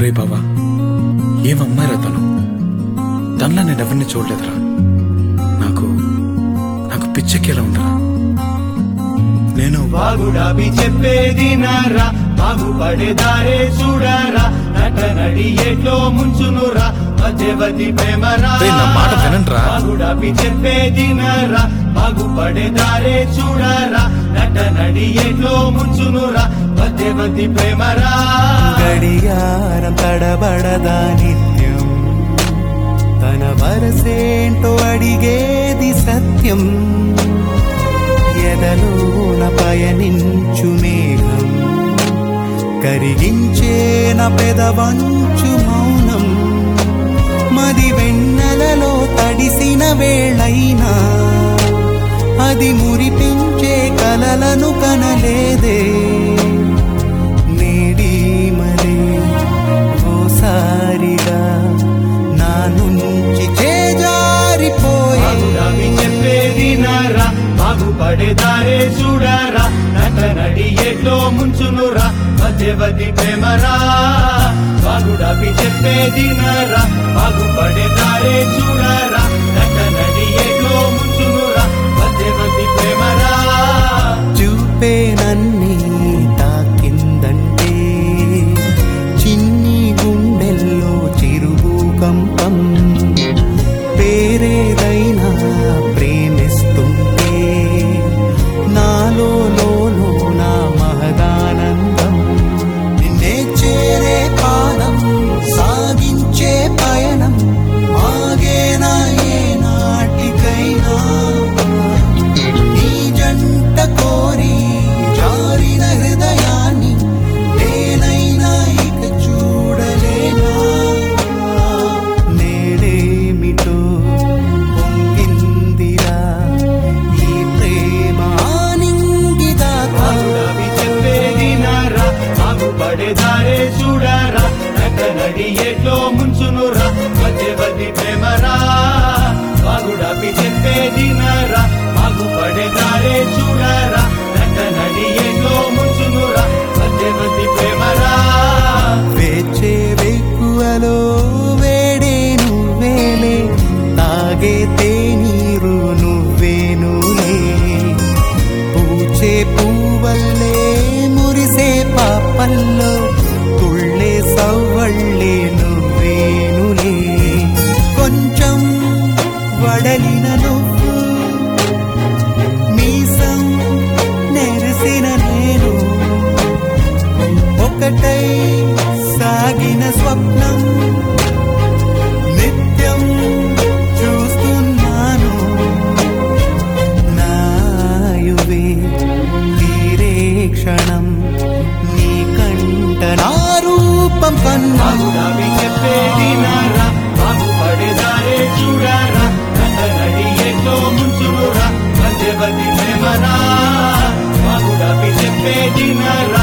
రే బావా ఏమమ్మాయిరా తను తనలా నేను ఎవరిని చూడలేదురా నాకు నాకు పిచ్చెక్కేలా ఉందిరా నేను బాగుడాబి చెప్పేది నారా బాగుపడేదారే చూడరా నట నడి ఎట్లో ముంచునురా మధ్యవతి ప్రేమరా రేయ్, నా మాట వినండ్రా. బాగుడాబి చెప్పేది నారా బాగుపడేదారే చూడరా నట నడి ఎట్లో ముంచునురా మధ్యవతి ప్రేమరా గడియారం తడబడదా నిత్యం తన వరసేంటో అడిగేది సత్యం ఎదలోన పయనించు మేఘం కరిగించేన పెదవంచు మౌనం మది వెన్నెలలో తడిసిన వేళైనా అది మురిపించే కలలను కనలేదే నేడి మరే ఓసారిగా నా నుంచి చేజారిపోయే బాగుడాబి చెప్పేది నారా బాగుపడేదారే చూడరా నట నడి ఎట్లో ముంచునురా మధ్యవతి ప్రేమరా బాగుడాబి చెప్పేది నారా బాగుపడేదారే చూడరా నట నడి ఎట్లో ముంచునురా మధ్యవతి ప్రేమరా చూపే నన్ని తాకిందంటే చిన్ని గుండెల్లో చిరుభూకంపం పేరేదైనా ప్రేమిస్తుంటే నాలో లోలో నా మహదానందం నిన్నే చేరే పాదం సాగించే పయనం ఆగేనా ఏ నాటికైనా నీ జంట కోరి జారిన హృదయాన్ని నేనైనా ఇక చూడలేనా నేడేమిటో పొంగిందిరా ఈ ప్రేమ ఆనింగిదాకా బాగుడాబి చెప్పేది నారా బాగుపడేదారే చూడరా నట నడి ఎట్లో ముంచునురా మధ్యవతి ప్రేమరా బాగుడాబి చెప్పేది నారా బాగుపడేదారే చూడరా నట నడి ఎట్లో ముంచునురా మధ్యవతి ప్రేమరా వేచే వెక్కువలో వేడే నువ్వేలే తాగే తేనీరు నువ్వేనులే పూచే పూవల్లే మురిసే పాపల్లో తుళ్ళే సవ్వళ్ళే నువ్వేనులే కొంచెం వడలిన నువ్వు మీసం నెరిసిన నేను ఒకటై సాగిన స్వప్నం నిత్యం చూస్తున్నాను నాయువే తీరే క్షణం నీ కంట నా రూపం కన్నా బాగుడాబి చెప్పేది నారా బాగుపడేదారే చూడరా నట నడి ఎట్లో ముంచునురా మధ్యవతి ప్రేమరా బాగుడాబి చెప్పేది నారా